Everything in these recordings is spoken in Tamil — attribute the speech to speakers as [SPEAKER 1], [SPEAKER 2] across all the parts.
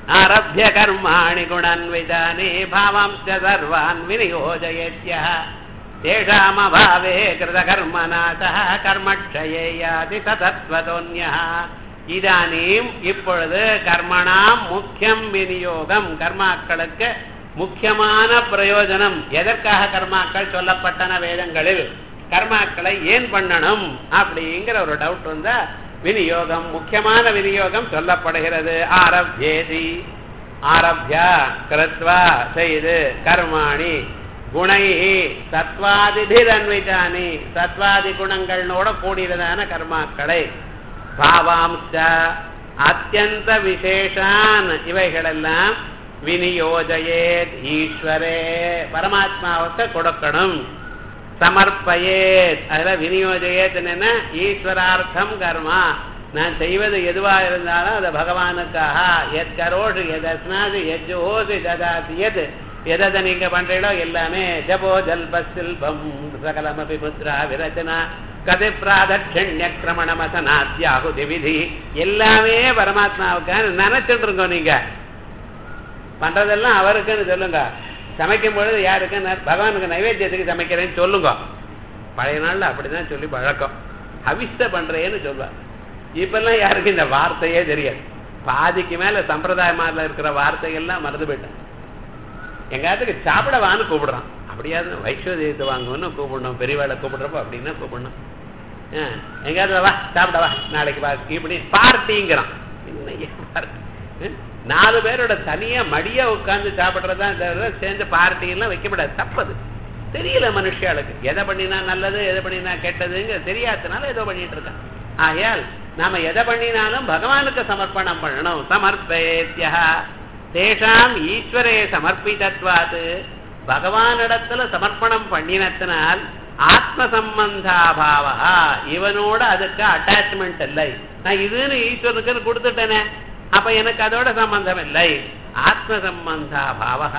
[SPEAKER 1] ஆரபிய கர்மாணி குணன்விதானே பாவாம்ச சர்வான் விநியோஜயத்யா தேஷாமபாவே கிருதகர்மநாசः கர்மக்ஷயே யாதி சதத்வதோன்யः இதானீம் இப்பொழுது கர்மணாம் முக்கியம் விநியோகம் கர்மாக்களுக்கு முக்கியமான பிரயோஜனம் எதற்காக கர்மாக்கள் சொல்லப்பட்டன வேதங்களில் கர்மாக்களை ஏன் பண்ணணும் அப்படிங்கிற ஒரு டவுட் வந்தா விநியோகம் முக்கியமான விநியோகம் சொல்லப்படுகிறது ஆரப்யேதி ஆரப்யா கிருத்வா செய்து கர்மாணி குணை சத்வாதிபிரன்விதானி சத்வாதி குணங்களோட கூடியதான கர்மாக்களை பாவாம்ச அத்தியந்த விசேஷான் இவைகளெல்லாம் விநியோஜயேத் ஈஸ்வரே பரமாத்மாவுக்கு கொடுக்கணும் சமர்ப்பயேத் அதுல விநியோஜயேத் என்னன்னா ஈஸ்வரார்த்தம் கர்மா நான் செய்வது எதுவா இருந்தாலும் அது பகவானுக்காக எத் கரோஷு எத் அஸ்னாது எத் ஜோசி ததாசி எது எதை நீங்க பண்றீங்களோ எல்லாமே ஜபோ ஜல்ப சில்பம் சகலமபி முத்ரா விரச்சனா கதை பிராதட்சண்ய கிரமணமசனாத்யாகுதி விதி எல்லாமே பரமாத்மாவுக்கான நினைச்சிட்டு இருக்கோம் நீங்க பண்றதெல்லாம் அவருக்குன்னு சொல்லுங்க சமைக்கும் பொழுது யாருக்கு பகவானுக்கு நைவேத்தியத்துக்கு சமைக்கிறேன்னு சொல்லுங்க பழைய நாள்ல அப்படிதான் சொல்லி பழக்கம் அவிஷ்ட பண்றேன்னு சொல்லுவார் இப்பெல்லாம் யாருக்கு இந்த வார்த்தையே தெரியாது பாதிக்கு மேல சம்பிரதாயமாரில் இருக்கிற வார்த்தைகள்லாம் மறந்து போயிட்டேன் எங்காத்துக்கு சாப்பிட வான்னு கூப்பிடுறான் அப்படியாவது வைஸ்வதீயத்தை வாங்குவோன்னு கூப்பிடணும் பெரியவாளை கூப்பிடுறப்ப அப்படின்னா கூப்பிடணும் எங்காவது வா சாப்பிட வா நாளைக்கு வா இப்படி பார்ட்டிங்கிறான் என்ன நாலு பேரோட தனியா மடியா உட்கார்ந்து சாப்பிடுறதா தவிர சேர்ந்து பார்ட்டி எல்லாம் வைக்கப்படாது தப்பது தெரியல மனுஷாளுக்கு எதை பண்ணினா நல்லது எதை பண்ணினா கெட்டதுங்க தெரியாதனால ஏதோ பண்ணிட்டு இருக்கான் ஆகையால் நாம எதை பண்ணினாலும் பகவானுக்கு சமர்ப்பணம் பண்ணணும் சமர்ப்பேத்தியா தேஷாம் ஈஸ்வரே சமர்ப்பிதத்வாது பகவானிடத்துல சமர்ப்பணம் பண்ணினத்தினால் ஆத்ம சம்பந்தாபாவா இவனோட அதுக்கு அட்டாச்மெண்ட் இல்லை நான் இதுன்னு ஈஸ்வரனுக்கு கொடுத்துட்டேனே அப்ப எனக்கு அதோட சம்பந்தம் இல்லை ஆத்ம சம்பந்தாபாவா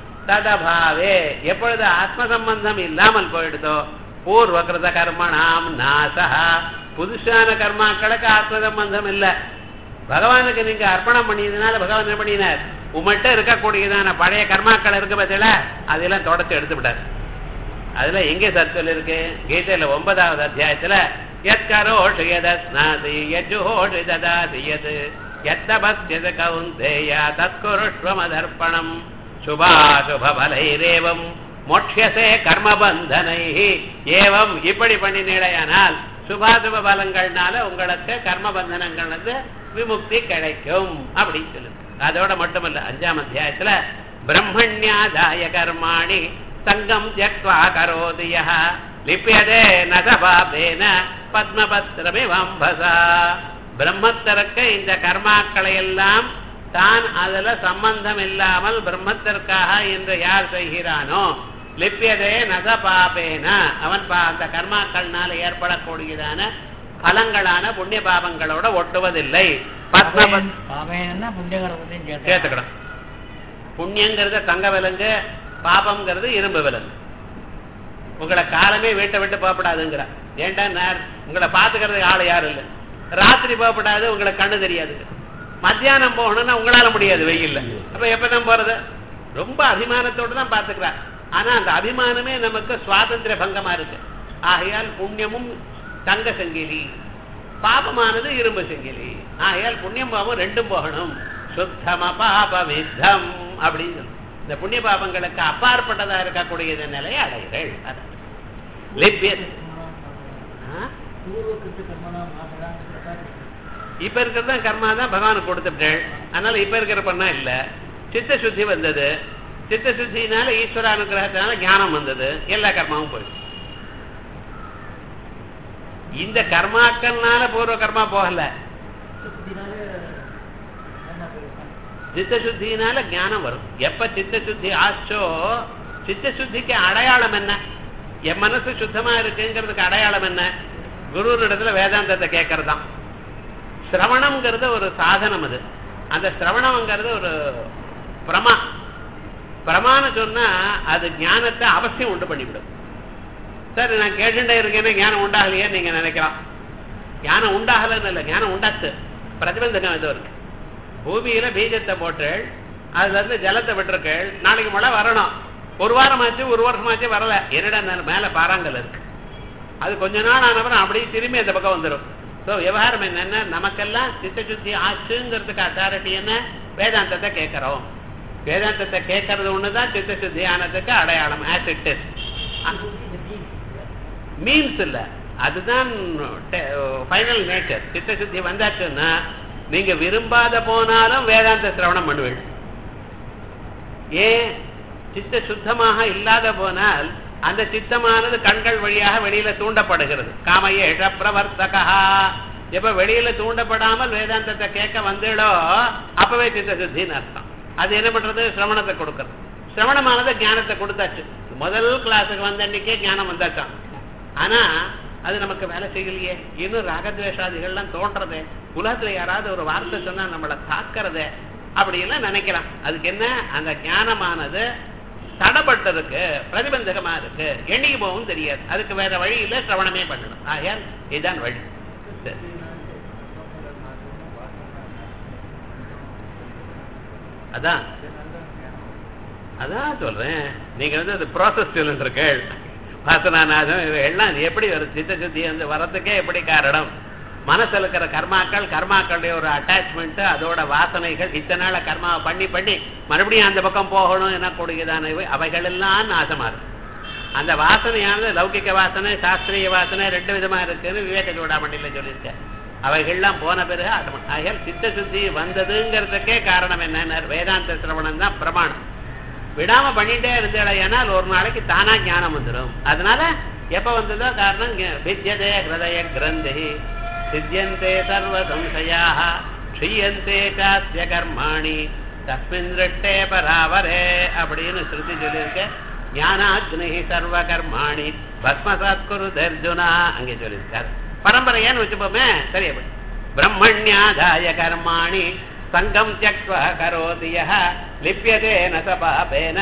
[SPEAKER 1] ததபாவே எப்பொழுது ஆத்ம சம்பந்தம் இல்லாமல் போயிடுதோ பூர்வகிருத கர்மணாம் நாசா புதுசான கர்மாக்களுக்கு ஆத்ம சம்பந்தம் இல்லை பகவானுக்கு நீங்க அர்ப்பணம் பண்ணியதுனால பகவான் என்ன பண்ணினார் உமட்ட இருக்கக்கூடியதான பழைய கர்மாக்கள் இருக்கு பத்தில அதெல்லாம் தொடச்சு எடுத்து விட்டார் அதுல எங்க சத்துவல் இருக்கு கீதையில ஒன்பதாவது அத்தியாயத்துல எத்கரோஷு எதஸ்நாதி யஜுஹோஷு ததாதி யத் எத்தபஸ்யத கவுந்தேயா தத்குருஷ்வமதர்ப்பணம் சுபாசுப பலைரேவம் மோட்சசே கர்மபந்தனை ஏவம் இப்படி பண்ணினீடையானால் சுபாசுப பலங்கள்னால உங்களுக்கு கர்ம பந்தனங்கள் வந்து விமுக்தி கிடைக்கும் அப்படின்னு சொல்லுது அதோட மட்டுமல்ல அஞ்சாம் அத்தியாயத்துல பிரம்மண்யாதாய கர்மாணி சங்கம் தியக்வா கரோதிய லிப்பியதே நசபாபேன பத்மபத்ரமிவம்பசா பிரம்மத்திற்க இந்த கர்மாக்களை எல்லாம் தான் அதுல சம்பந்தம் இல்லாமல் பிரம்மத்திற்காக என்று யார் செய்கிறானோ லிப்பியதே நச பாபேன அவன் அந்த கர்மாக்கள்னால ஏற்படக்கூடியதான பலங்களான புண்ணிய பாபங்களோட ஒட்டுவதில்லை பத்மபத் சேர்த்துக்கணும் புண்ணியங்கிறது தங்க விலங்கு பாபம்ங்கிறது இரும்பு விலங்கு உங்களை காலமே வீட்டை விட்டு போகப்படாதுங்கிற ஏன்டா நேர் உங்களை பாத்துக்கிறது ஆள் யாரும் இல்லை ராத்திரி போகப்படாது உங்களை கண்ணு தெரியாது மத்தியானம் போகணும்னா உங்களால முடியாது வெயில்ல அப்ப எப்பதான் போறது ரொம்ப அபிமானத்தோடு தான் பாத்துக்கிறார் ஆனா அந்த அபிமானமே நமக்கு சுவாதந்திர பங்கமா இருக்கு ஆகையால் புண்ணியமும் தங்க சங்கிலி பாபமானது இரும்பு சங்கிலி ஆகையால் புண்ணியம் பாவம் ரெண்டும் போகணும் சுத்தம பாபவித்தம் அப்படின்னு இந்த புண்ணிய பாபங்களுக்கு அப்பாற்பட்டதா இருக்கக்கூடியது நிலையை அடைகிறேள் லிப்பியது இப்ப இருக்கிறது தான் கர்மா தான் பகவானுக்கு கொடுத்துட்டேள் அதனால இப்ப இருக்கிற பண்ணா இல்ல சித்த சுத்தி வந்தது சித்த சுத்தினால ஈஸ்வர அனுகிரகத்தினால ஞானம் வந்தது எல்லா கர்மாவும் போயிடுச்சு இந்த கர்மாக்கள்னால பூர்வ கர்மா போகல சித்த சுத்தினால ஞானம் வரும் எப்ப சித்த சுத்தி ஆச்சோ சித்த சுத்திக்கு அடையாளம் என்ன என் மனசு சுத்தமா இருக்குங்கிறதுக்கு அடையாளம் என்ன குரு இடத்துல வேதாந்தத்தை கேட்கறதுதான் சிரவணம்ங்கிறது ஒரு சாதனம் அது அந்த சிரவணம்ங்கிறது ஒரு பிரமா பிரமான்னு சொன்னா அது ஞானத்தை அவசியம் உண்டு பண்ணிவிடும் சார் நான் கேட்டுட்டே இருக்கேன்னு ஞானம் உண்டாகலையே நீங்க நினைக்கலாம் ஞானம் உண்டாகலன்னு இல்லை ஞானம் உண்டாச்சு பிரதிபந்தகம் ஏதோ இருக்கு பூமியில பீஜத்தை போட்டேள் அதுல இருந்து ஜலத்தை விட்டுருக்கள் நாளைக்கு மழை வரணும் ஒரு வாரமாச்சு ஒரு வருஷமாச்சு வரல என்னடா நான் மேல பாறாங்கல் இருக்கு அது கொஞ்ச நாள் ஆனவரும் அப்படியே திரும்பி அந்த பக்கம் வந்துடும் ஸோ விவகாரம் என்னன்னா நமக்கெல்லாம் சித்த சுத்தி ஆச்சுங்கிறதுக்கு அத்தாரிட்டி என்ன வேதாந்தத்தை கேட்கறோம் வேதாந்தத்தை கேட்கறது ஒண்ணுதான் சித்த சுத்தி ஆனதுக்கு அடையாளம் ஆஸ் இட் இஸ் மீன்ஸ் இல்ல அதுதான் ஃபைனல் நேச்சர் சித்த சுத்தி வந்தாச்சுன்னா நீங்க விரும்பாத போனாலும் வேதாந்த சிரவணம் பண்ணுவீங்க ஏன் சித்த சுத்தமாக இல்லாத போனால் அந்த சித்தமானது கண்கள் வழியாக வெளியில தூண்டப்படுகிறது காமையேஷ பிரவர்த்தகா எப்ப வெளியில தூண்டப்படாமல் வேதாந்தத்தை கேட்க வந்துடோ அப்பவே சித்த சுத்தின்னு அர்த்தம் அது என்ன பண்றது சிரவணத்தை கொடுக்கறது சிரவணமானது ஞானத்தை கொடுத்தாச்சு முதல் கிளாஸுக்கு வந்த அன்னைக்கே ஞானம் வந்தாச்சான் ஆனா அது நமக்கு வேலை செய்யலையே இன்னும் ராகத்வேஷாதிகள்லாம் தோன்றதே உலகத்துல யாராவது ஒரு வார்த்தை சொன்னா நம்மளை தாக்குறதே அப்படி எல்லாம் நினைக்கலாம் அதுக்கு என்ன அந்த ஞானமானது தடப்பட்டதுக்கு பிரதிபந்தகமா இருக்கு எண்ணிக்கு போகவும் தெரியாது அதுக்கு வேற வழி இல்ல சிரவணமே பண்ணணும் ஆகையால் இதுதான் வழி சரி. அதான் அதான் சொல்றேன் நீங்க வந்து அது ப்ராசஸ் சொல்லிருக்கீள் வாசனாநாதம் எல்லாம் அது எப்படி வரும் சித்த சுத்தி வந்து வரத்துக்கே எப்படி காரணம் மனசுல இருக்கிற கர்மாக்கள் கர்மாக்களுடைய ஒரு அட்டாச்மெண்ட் அதோட வாசனைகள் இத்தனை நாள கர்மாவை பண்ணி பண்ணி மறுபடியும் அந்த பக்கம் போகணும் என்ன கூடியதான அவைகள் எல்லாம் நாசமா இருக்கு அந்த வாசனையானது லௌகிக வாசனை சாஸ்திரிய வாசனை ரெண்டு விதமா இருக்குன்னு விவேக சூடாமண்டியில சொல்லியிருக்கேன் அவைகள்லாம் போன பிறகு ஆட்டமா ஆகையால் சித்த சுத்தி வந்ததுங்கிறதுக்கே காரணம் என்ன வேதாந்த சிரவணம் தான் பிரமாணம் விடாம பண்ணிட்டே இருந்தேனால் ஒரு நாளைக்கு தானா ஞானம் வந்துடும் அதனால எப்ப வந்ததோ காரணம் வித்யதே ஹிருதய கிரந்தி சித்தியந்தே சர்வ சம்சயாக க்ஷீயந்தே சாஸ்ய கர்மாணி தஸ்மின் திருஷ்டே பராவரே அப்படின்னு ஸ்ருதி சொல்லியிருக்க ஞானாக்னி சர்வ கர்மாணி பஸ்மசாத் குரு அர்ஜுனா அங்கே சொல்லியிருக்காரு பரம்பரையான்னு வச்சுப்போமே சரியா போய் பிரம்மண்யாதாய கர்மாணி சங்கம் தியக்வா கரோதி யः லிப்யதேன ச பாபேன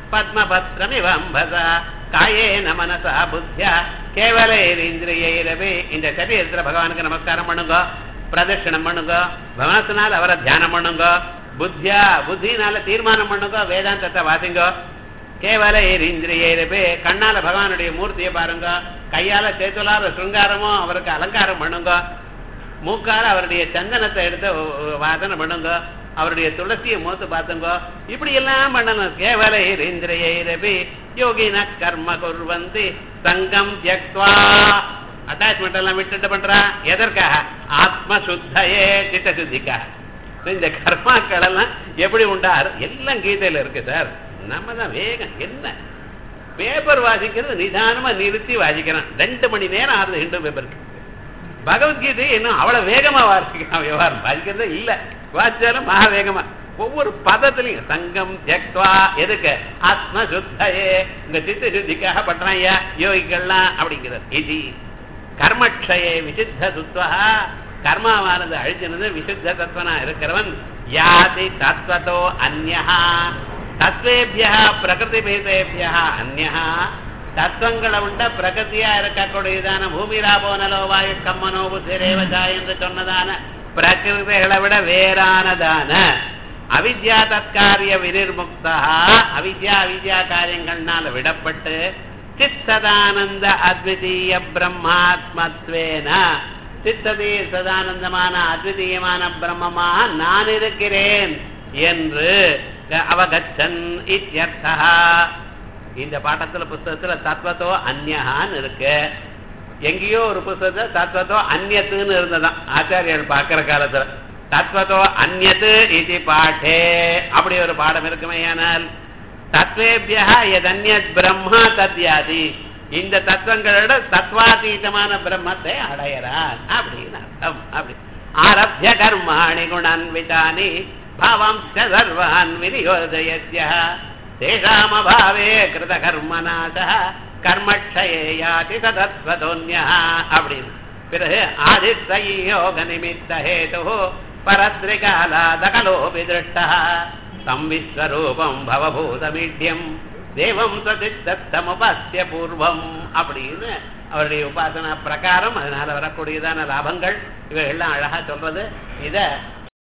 [SPEAKER 1] பத்மபத்ரமிவம்பசா காயேன மனசா புத்தியா கேவலேரிந்திரியைரவே இந்த சரீரத்துல பகவானுக்கு நமஸ்காரம் பண்ணுங்க பிரதட்சணம் பண்ணுங்க மனசுனால அவரை தியானம் பண்ணுங்க புத்தியா புத்தினால தீர்மானம் பண்ணுங்க வேதாந்தத்தை வாசிங்க கேவல ஏரிந்திரியரவே கண்ணால பகவானுடைய மூர்த்தியை பாருங்க கையால சேத்துலார சிருங்காரமோ அவருக்கு அலங்காரம் பண்ணுங்க மூக்கால அவருடைய சந்தனத்தை எடுத்து வாசனை பண்ணுங்க அவருடைய துளசியை மூத்து பார்த்துங்க இப்படி எல்லாம் பண்ணணும் கேவல இந்திரியரபி யோகின கர்ம குர்வந்தி சங்கம் தியக்வா அட்டாச்மெண்ட் எல்லாம் விட்டுட்டு பண்றா எதற்காக ஆத்ம சுத்தையே சித்த சுத்திக்காக இந்த கர்மாக்கள் எல்லாம் எப்படி உண்டார் எல்லாம் கீதையில இருக்கு சார் நம்ம தான் வேகம் என்ன பேப்பர் வாசிக்கிறது நிதானமா நிறுத்தி வாசிக்கிறான் ரெண்டு மணி நேரம் ஆறுது ஹிந்து பேப்பருக்கு பகவத்கீதை இன்னும் அவ்வளவு வேகமா வாசிக்கிறான் விவகாரம் வாசிக்கிறதே இல்ல வாசிச்சாலும் மகா வேகமா ஒவ்வொரு பதத்திலையும் சங்கம் ஜக்வா எதுக்கு ஆத்ம சுத்தையே இந்த சித்த சுத்திக்காக பண்றான் ஐயா யோகிகள்லாம் அப்படிங்கிறது இது கர்மக்ஷயே விசித்த சுத்வா கர்மாவானது அழிச்சினது விசுத்த தத்துவனா இருக்கிறவன் யாதி தத்வதோ அந்யா தத்வேபியா பிரகிருதி பேதேபியா அந்யா தத்துவங்களை உண்ட பிரகதியா இருக்கக்கூடியதான பூமிராபோ நலோ வாயு கம்மனோ புத்திரேவதா என்று சொன்னதான பிரகிருதிகளை விட வேறானதான அவித்யா தற்காரிய வினிர்முக்தா அவித்யா அவித்யா காரியங்கள்னால விடப்பட்டு சித்ததானந்த அத்விதீய பிரம்மாத்மத்வேன சித்ததே சதானந்தமான அத்விதீயமான பிரம்மமாக நான் இருக்கிறேன் என்று அவகச்சன் இத்தியர்த்தா இந்த பாட்டத்துல புஸ்தகத்துல தத்வத்தோ அந்யகான்னு இருக்கு எங்கேயோ ஒரு புஸ்தகத்துல தத்வத்தோ அந்நத்துன்னு இருந்ததான் ஆச்சாரியர்கள் பார்க்கிற காலத்துல தத்வத்தோ அந்நத்து இது பாட்டே அப்படி ஒரு பாடம் இருக்குமே ஆனால் தத்வேபியா எதன்யத் பிரம்மா தத்யாதி இந்த தத்துவங்களோட தத்வாதீதமான பிரம்மத்தை அடையறான் அப்படின்னு அர்த்தம் அப்படி ஆரம்பிய கர்மாணி குணான்விதானி பாவம்ச சர்வான் விநியோஜயத்யா தேஷாமபாவே கிருத கர்மநாத கர்மக்ஷயே யாதி சதத்வதோன்யா அப்படின்னு பிறகு ஆதித்யோக நிமித்த ஹேது பரத்ரிகாலாதகலோபி திருஷ்டா தம் விஸ்வரூபம் பவபூதமீட்யம் தேவம் சதித்தமுபாசிய பூர்வம் அப்படின்னு அவருடைய உபாசனா பிரகாரம் அதனால வரக்கூடியதான லாபங்கள் இவைகள்லாம் அழகா சொல்றது இத